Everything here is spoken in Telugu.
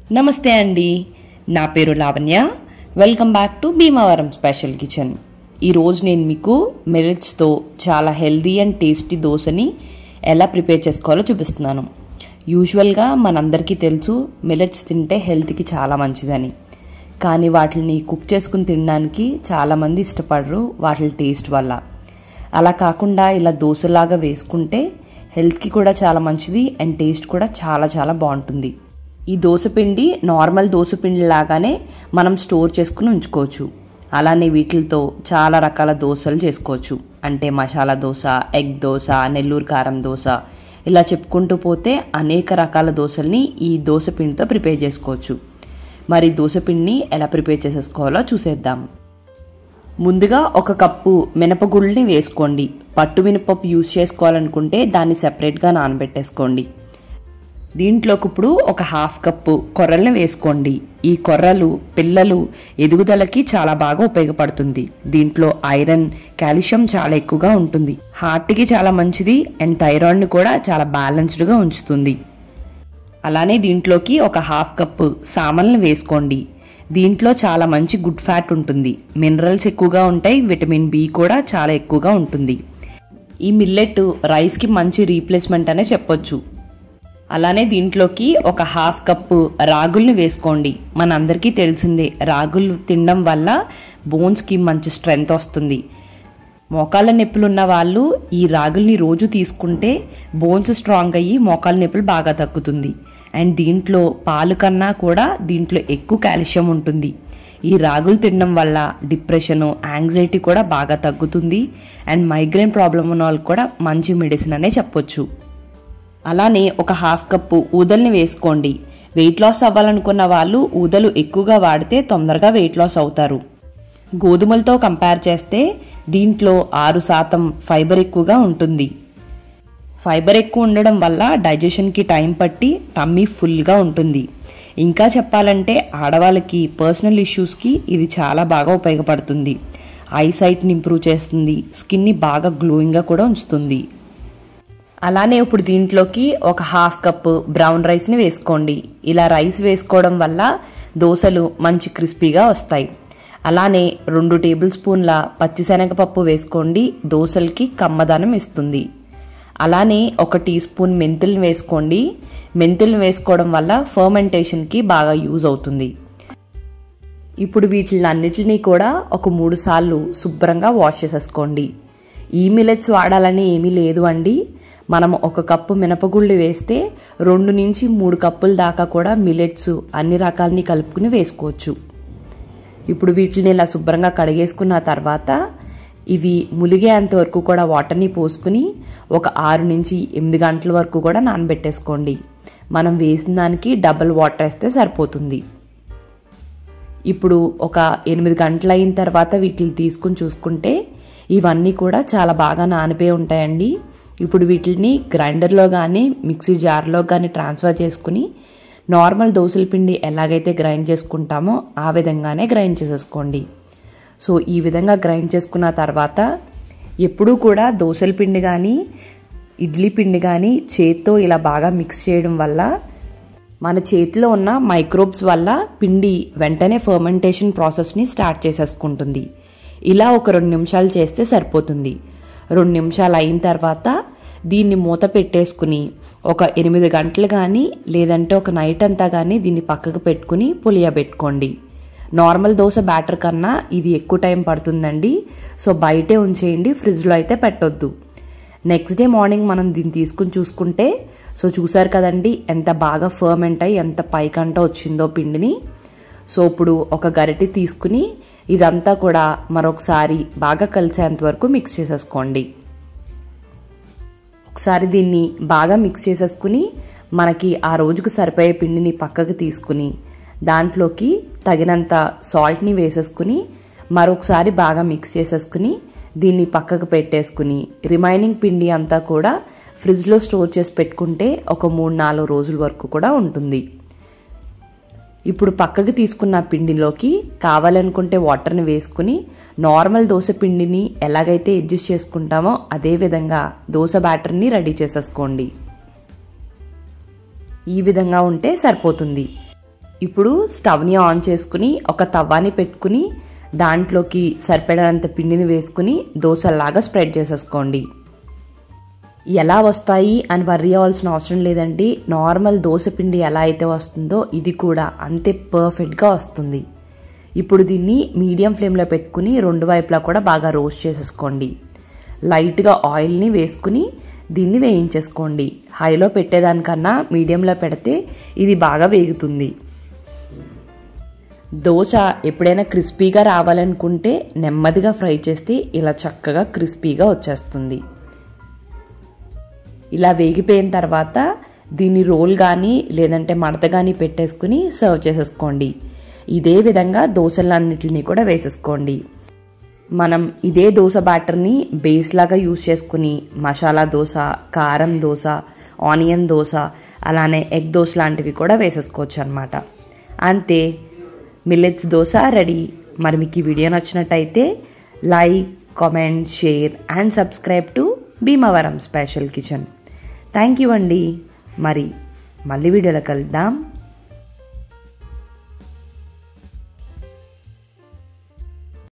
నమస్తే అండి నా పేరు Lavanya welcome back to Bhimavaram special kitchen ఈరోజు నేను మీకు మిల్లెట్స్తో చాలా హెల్దీ అండ్ టేస్టీ దోశని ఎలా ప్రిపేర్ చేసుకోవాలో చూపిస్తున్నాను యూజువల్గా మనందరికీ తెలుసు మిల్లెట్స్ తింటే హెల్త్కి చాలా మంచిదని కానీ వాటిని కుక్ చేసుకుని తినడానికి చాలామంది ఇష్టపడరు వాటి టేస్ట్ వల్ల అలా కాకుండా ఇలా దోశలాగా వేసుకుంటే హెల్త్కి కూడా చాలా మంచిది అండ్ టేస్ట్ కూడా చాలా చాలా బాగుంటుంది ఈ దోశపిండి నార్మల్ దోశపిండి లాగానే మనం స్టోర్ చేసుకుని ఉంచుకోవచ్చు అలానే వీటితో చాలా రకాల దోశలు చేసుకోవచ్చు అంటే మసాలా దోశ ఎగ్ దోశ నెల్లూరు కారం దోశ ఇలా చెప్పుకుంటూ పోతే అనేక రకాల దోశల్ని ఈ దోశపిండితో ప్రిపేర్ చేసుకోవచ్చు మరి దోశపిండిని ఎలా ప్రిపేర్ చేసేసుకోవాలో చూసేద్దాం ముందుగా ఒక కప్పు మినపగుళ్ళని వేసుకోండి పట్టు మినపప్పు యూజ్ చేసుకోవాలనుకుంటే దాన్ని సెపరేట్గా నానబెట్టేసుకోండి దీంట్లోకి ఇప్పుడు ఒక హాఫ్ కప్పు కొర్రల్ని వేసుకోండి ఈ కొర్రలు పిల్లలు ఎదుగుదలకి చాలా బాగా ఉపయోగపడుతుంది దీంట్లో ఐరన్ కాల్షియం చాలా ఎక్కువగా ఉంటుంది హార్ట్కి చాలా మంచిది అండ్ థైరాయిడ్ని కూడా చాలా బ్యాలెన్స్డ్గా ఉంచుతుంది అలానే దీంట్లోకి ఒక హాఫ్ కప్పు సామల్ని వేసుకోండి దీంట్లో చాలా మంచి గుడ్ ఫ్యాట్ ఉంటుంది మినరల్స్ ఎక్కువగా ఉంటాయి విటమిన్ బి కూడా చాలా ఎక్కువగా ఉంటుంది ఈ మిల్లెట్ రైస్కి మంచి రీప్లేస్మెంట్ అనే చెప్పొచ్చు అలానే దీంట్లోకి ఒక హాఫ్ కప్పు రాగుల్ని వేసుకోండి మనందరికీ తెలిసిందే రాగులు తినడం వల్ల బోన్స్కి మంచి స్ట్రెంగ్త్ వస్తుంది మోకాళ్ళ నొప్పులు ఉన్న వాళ్ళు ఈ రాగుల్ని రోజు తీసుకుంటే బోన్స్ స్ట్రాంగ్ అయ్యి మోకాళ్ళ నొప్పులు బాగా తగ్గుతుంది అండ్ దీంట్లో పాలు కన్నా కూడా దీంట్లో ఎక్కువ కాల్షియం ఉంటుంది ఈ రాగులు తినడం వల్ల డిప్రెషను యాంగ్జైటీ కూడా బాగా తగ్గుతుంది అండ్ మైగ్రేన్ ప్రాబ్లం ఉన్న వాళ్ళకి కూడా మంచి మెడిసిన్ అనే చెప్పొచ్చు అలానే ఒక హాఫ్ కప్పు ఊదల్ని వేసుకోండి వెయిట్ లాస్ అవ్వాలనుకున్న వాళ్ళు ఊదలు ఎక్కువగా వాడితే తొందరగా వెయిట్ లాస్ అవుతారు గోధుమలతో కంపేర్ చేస్తే దీంట్లో ఆరు శాతం ఫైబర్ ఎక్కువగా ఉంటుంది ఫైబర్ ఎక్కువ ఉండడం వల్ల డైజెషన్కి టైం పట్టి టమ్మీ ఫుల్గా ఉంటుంది ఇంకా చెప్పాలంటే ఆడవాళ్ళకి పర్సనల్ ఇష్యూస్కి ఇది చాలా బాగా ఉపయోగపడుతుంది ఐసైట్ని ఇంప్రూవ్ చేస్తుంది స్కిన్ని బాగా గ్లోయింగ్గా కూడా ఉంచుతుంది అలానే ఇప్పుడు దీంట్లోకి ఒక హాఫ్ కప్పు బ్రౌన్ రైస్ని వేసుకోండి ఇలా రైస్ వేసుకోవడం వల్ల దోశలు మంచి క్రిస్పీగా వస్తాయి అలానే రెండు టేబుల్ స్పూన్ల పచ్చిశనగపప్పు వేసుకోండి దోశలకి కమ్మదనం ఇస్తుంది అలానే ఒక టీ స్పూన్ మెంతుల్ని వేసుకోండి మెంతుల్ని వేసుకోవడం వల్ల ఫర్మెంటేషన్కి బాగా యూజ్ అవుతుంది ఇప్పుడు వీటిని అన్నిటినీ కూడా ఒక మూడు సార్లు శుభ్రంగా వాష్ చేసేసుకోండి ఈ మిలెట్స్ వాడాలని ఏమీ లేదు అండి మనం ఒక కప్పు మినపగుళ్ళు వేస్తే రెండు నుంచి మూడు కప్పుల దాకా కూడా మిలెట్స్ అన్ని రకాలని కలుపుకుని వేసుకోవచ్చు ఇప్పుడు వీటిని ఇలా శుభ్రంగా కడిగేసుకున్న తర్వాత ఇవి ములిగేంత వరకు కూడా వాటర్ని పోసుకుని ఒక ఆరు నుంచి ఎనిమిది గంటల వరకు కూడా నానబెట్టేసుకోండి మనం వేసిన దానికి డబల్ వాటర్ వేస్తే సరిపోతుంది ఇప్పుడు ఒక ఎనిమిది గంటలు అయిన తర్వాత వీటిని తీసుకుని చూసుకుంటే ఇవన్నీ కూడా చాలా బాగా నానిపోయి ఉంటాయండి ఇప్పుడు వీటిని గ్రైండర్లో కానీ మిక్సీ జార్లో కానీ ట్రాన్స్ఫర్ చేసుకుని నార్మల్ దోశల పిండి ఎలాగైతే గ్రైండ్ చేసుకుంటామో ఆ విధంగానే గ్రైండ్ చేసేసుకోండి సో ఈ విధంగా గ్రైండ్ చేసుకున్న తర్వాత ఎప్పుడూ కూడా దోశల పిండి కానీ ఇడ్లీ పిండి కానీ చేత్తో ఇలా బాగా మిక్స్ చేయడం వల్ల మన చేతిలో ఉన్న మైక్రోబ్స్ వల్ల పిండి వెంటనే ఫర్మెంటేషన్ ప్రాసెస్ని స్టార్ట్ చేసేసుకుంటుంది ఇలా ఒక రెండు నిమిషాలు చేస్తే సరిపోతుంది రెండు నిమిషాలు అయిన తర్వాత దీన్ని మూత పెట్టేసుకుని ఒక ఎనిమిది గంటలు కానీ లేదంటే ఒక నైట్ అంతా కానీ దీన్ని పక్కకు పెట్టుకుని పులియబెట్టుకోండి నార్మల్ దోశ బ్యాటర్ కన్నా ఇది ఎక్కువ టైం పడుతుందండి సో బయటే ఉంచేయండి ఫ్రిడ్జ్లో అయితే పెట్టొద్దు నెక్స్ట్ డే మార్నింగ్ మనం దీన్ని తీసుకుని చూసుకుంటే సో చూసారు కదండి ఎంత బాగా ఫర్మెంట్ అయ్యి ఎంత పైకంట వచ్చిందో పిండిని సో ఇప్పుడు ఒక గరిటె తీసుకుని ఇదంతా కూడా మరొకసారి బాగా కలిసేంత వరకు మిక్స్ చేసేసుకోండి ఒకసారి దీన్ని బాగా మిక్స్ చేసేసుకుని మనకి ఆ రోజుకు సరిపోయే పిండిని పక్కకు తీసుకుని దాంట్లోకి తగినంత సాల్ట్ని వేసేసుకుని మరొకసారి బాగా మిక్స్ చేసేసుకుని దీన్ని పక్కకు పెట్టేసుకుని రిమైనింగ్ పిండి అంతా కూడా ఫ్రిడ్జ్లో స్టోర్ చేసి పెట్టుకుంటే ఒక మూడు నాలుగు రోజుల వరకు కూడా ఉంటుంది ఇప్పుడు పక్కకు తీసుకున్న పిండిలోకి కావాలనుకుంటే వాటర్ని వేసుకుని నార్మల్ దోశ పిండిని ఎలాగైతే అడ్జస్ట్ చేసుకుంటామో అదే విధంగా దోశ బ్యాటర్ని రెడీ చేసేసుకోండి ఈ విధంగా ఉంటే సరిపోతుంది ఇప్పుడు స్టవ్ని ఆన్ చేసుకుని ఒక తవ్వాని పెట్టుకుని దాంట్లోకి సరిపడనంత పిండిని వేసుకుని దోశలాగా స్ప్రెడ్ చేసేసుకోండి ఎలా వస్తాయి అని వర్రీ అవ్వాల్సిన అవసరం లేదండి నార్మల్ దోశ పిండి ఎలా అయితే వస్తుందో ఇది కూడా అంతే పర్ఫెక్ట్గా వస్తుంది ఇప్పుడు దీన్ని మీడియం ఫ్లేమ్లో పెట్టుకుని రెండు వైపులా కూడా బాగా రోస్ట్ చేసేసుకోండి లైట్గా ఆయిల్ని వేసుకుని దీన్ని వేయించేసుకోండి హైలో పెట్టేదానికన్నా మీడియంలో పెడితే ఇది బాగా వేగుతుంది దోశ ఎప్పుడైనా క్రిస్పీగా రావాలనుకుంటే నెమ్మదిగా ఫ్రై చేస్తే ఇలా చక్కగా క్రిస్పీగా వచ్చేస్తుంది ఇలా వేగిపోయిన తర్వాత దీన్ని రోల్ కానీ లేదంటే మడత కానీ పెట్టేసుకుని సర్వ్ చేసేసుకోండి ఇదే విధంగా దోశలన్నిటిని కూడా వేసేసుకోండి మనం ఇదే దోశ బ్యాటర్ని బేస్ లాగా యూస్ చేసుకుని మసాలా దోశ కారం దోశ ఆనియన్ దోశ అలానే ఎగ్ దోశ లాంటివి కూడా వేసేసుకోవచ్చు అనమాట అంతే మిల్లెట్స్ దోశ రెడీ మరి మీకు ఈ వీడియో నచ్చినట్టయితే like comment share and subscribe to Bhimavaram special kitchen thank you అండి మరి మళ్ళీ వీడియోలో కలుద్దాం